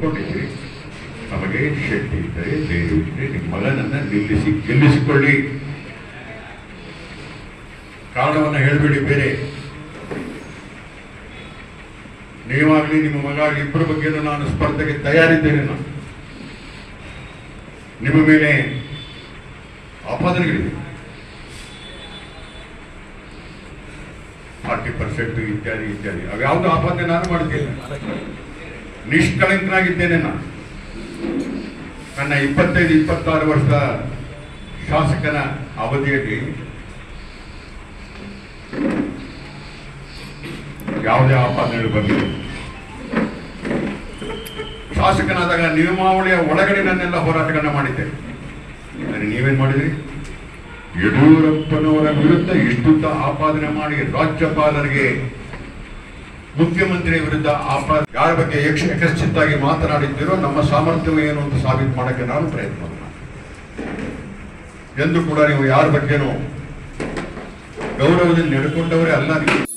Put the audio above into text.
ಕೊಟ್ಟಿದ್ರಿ ನಮಗೆ ಶಕ್ತಿ ಇದ್ದರೆ ಧೈರ್ಯ ಇದ್ದರೆ ನಿಮ್ಮ ಮಗನನ್ನ ನಿಲ್ಲಿಸಿ ಗೆಲ್ಲಿಸಿಕೊಳ್ಳಿ ಕಾರಣವನ್ನ ಹೇಳಬೇಡಿ ಬೇರೆ ನೀವಾಗ್ಲಿ ನಿಮ್ಮ ಮಗ ಆಗ್ಲಿ ಇಬ್ಬರ ಬಗ್ಗೆನೂ ನಾನು ಸ್ಪರ್ಧೆಗೆ ತಯಾರಿದ್ದೇನೆ ನಾನು ನಿಮ್ಮ ಮೇಲೆ ಆಪಾದನೆಗಳಿವೆ ಫಾರ್ಟಿ ಪರ್ಸೆಂಟ್ ಇತ್ಯಾದಿ ಇತ್ಯಾದಿ ಅವ್ಯಾವುದು ಆಪಾದನೆ ನಾನು ಮಾಡ್ತೇನೆ ನಿಷ್ಕಳಂಕನಾಗಿದ್ದೇನೆ ನಾನು ನನ್ನ ಇಪ್ಪತ್ತೈದು ಇಪ್ಪತ್ತಾರು ವರ್ಷದ ಶಾಸಕನ ಅವಧಿಯಲ್ಲಿ ಯಾವುದೇ ಆಪಾದನೆಗಳು ಬಂದಿಲ್ಲ ಶಾಸಕನಾದಾಗ ನಿಯಮಾವಳಿಯ ಒಳಗಡೆ ನನ್ನೆಲ್ಲ ಹೋರಾಟಗಳನ್ನ ಮಾಡಿದ್ದೆ ಆದರೆ ನೀವೇನ್ ಮಾಡಿದ್ರಿ ಯಡಿಯೂರಪ್ಪನವರ ವಿರುದ್ಧ ಇಷ್ಟುದ್ದ ಆಪಾದನೆ ಮಾಡಿ ರಾಜ್ಯಪಾಲರಿಗೆ ಮುಖ್ಯಮಂತ್ರಿ ವಿರುದ್ಧ ಆಪಾದ ಯಾರ ಬಗ್ಗೆ ಯಕ್ಷ ಯಕಶ್ಚಿತ್ತಾಗಿ ಮಾತನಾಡಿದ್ದೀರೋ ನಮ್ಮ ಸಾಮರ್ಥ್ಯ ಏನು ಅಂತ ಸಾಬೀತು ಮಾಡಕ್ಕೆ ನಾನು ಪ್ರಯತ್ನ ಮಾಡ್ತೀನಿ. ಎಂದು ಕೂಡ ನೀವು ಯಾರ ಬಗ್ಗೆನೂ ಗೌರವದಲ್ಲಿ ನಡ್ಕೊಂಡವರೇ ಅಲ್ಲ ನೀವು